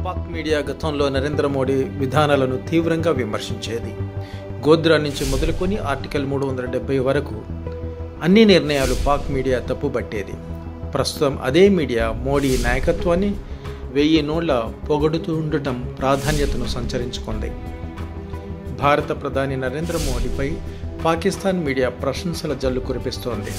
Pak media గతంలో నరేంద్ర మోడీ విధానాలను తీవ్రంగా విమర్శించేది గోద్రా నుంచి మొదలుకొని ఆర్టికల్ మూడు వందల డెబ్బై వరకు అన్ని నిర్ణయాలు పాక్ మీడియా తప్పుబట్టేది ప్రస్తుతం అదే మీడియా మోడీ నాయకత్వాన్ని వెయ్యి నోళ్ల పొగడుతూ ఉండటం ప్రాధాన్యతను సంచరించుకుంది భారత ప్రధాని నరేంద్ర మోడీపై పాకిస్తాన్ మీడియా ప్రశంసల జల్లు కురిపిస్తోంది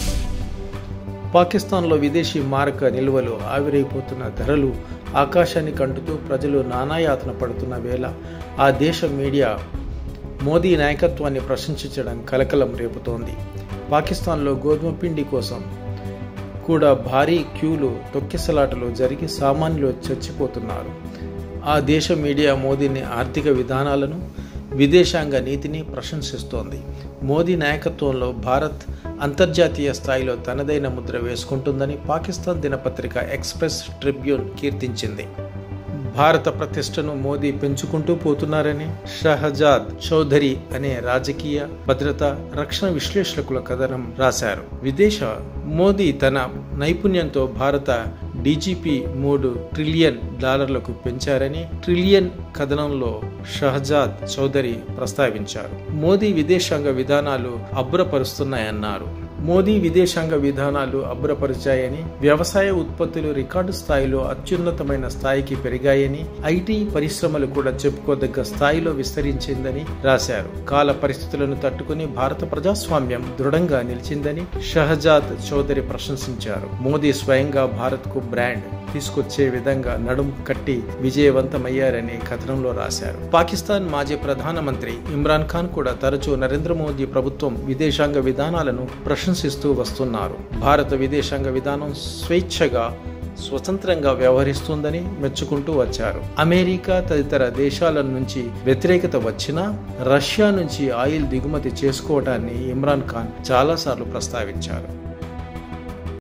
పాకిస్తాన్లో విదేశీ మారక నిల్వలు ఆవిరైపోతున్న ధరలు ఆకాశాన్ని కంటుతూ ప్రజలు నానాయాతన పడుతున్న వేళ ఆ దేశ మీడియా మోదీ నాయకత్వాన్ని ప్రశంసించడం కలకలం రేపుతోంది పాకిస్తాన్లో గోధుమ పిండి కోసం కూడా భారీ క్యూలు తొక్కిసలాటలు జరిగి సామాన్యులు చచ్చిపోతున్నారు ఆ దేశ మీడియా మోదీని ఆర్థిక విధానాలను విదేశాంగ నీతిని ప్రశంసిస్తోంది మోదీ నాయకత్వంలో భారత్ అంతర్జాతీయ స్థాయిలో తనదైన ముద్ర వేసుకుంటుందని పాకిస్తాన్ దినపత్రిక ఎక్స్ప్రెస్ ట్రిబ్యూన్ కీర్తించింది భారత ప్రతిష్టను మోదీ పెంచుకుంటూ పోతున్నారని షహజాద్ చౌధరి అనే రాజకీయ భద్రత రక్షణ విశ్లేషకుల కథనం రాశారు విదేశ మోదీ తన నైపుణ్యంతో భారత డీజీపీ మూడు ట్రిలియన్ డాలర్లకు పెంచారని ట్రిలియన్ కథనంలో షహజాద్ చౌదరి ప్రస్తావించారు మోదీ విదేశాంగ విధానాలు అబ్బురపరుస్తున్నాయన్నారు మోదీ విదేశాంగ విధానాలు అబ్బురపరిచాయని వ్యవసాయ ఉత్పత్తులు రికార్డు స్థాయిలో అత్యున్నతమైన స్థాయికి పెరిగాయని ఐటీ పరిశ్రమలు కూడా చెప్పుకోదగ్గ స్థాయిలో విస్తరించిందని రాశారు కాల పరిస్థితులను తట్టుకుని భారత ప్రజాస్వామ్యం దృఢంగా నిలిచిందని షహజాద్ చౌదరి ప్రశంసించారు మోదీ స్వయంగా భారత్కు బ్రాండ్ తీసుకొచ్చే విధంగా నడుం కట్టి విజయవంతమయ్యారని కథనంలో రాశారు పాకిస్తాన్ మాజీ ప్రధానమంత్రి ఇమ్రాన్ ఖాన్ కూడా తరచూ నరేంద్ర మోదీ ప్రభుత్వం విదేశాంగ విధానాలను ప్రశంసిస్తూ వస్తున్నారు భారత విదేశాంగ విధానం స్వేచ్ఛగా స్వతంత్రంగా వ్యవహరిస్తుందని మెచ్చుకుంటూ వచ్చారు అమెరికా తదితర దేశాల నుంచి వ్యతిరేకత వచ్చినా రష్యా నుంచి ఆయిల్ దిగుమతి చేసుకోవటాన్ని ఇమ్రాన్ ఖాన్ చాలాసార్లు ప్రస్తావించారు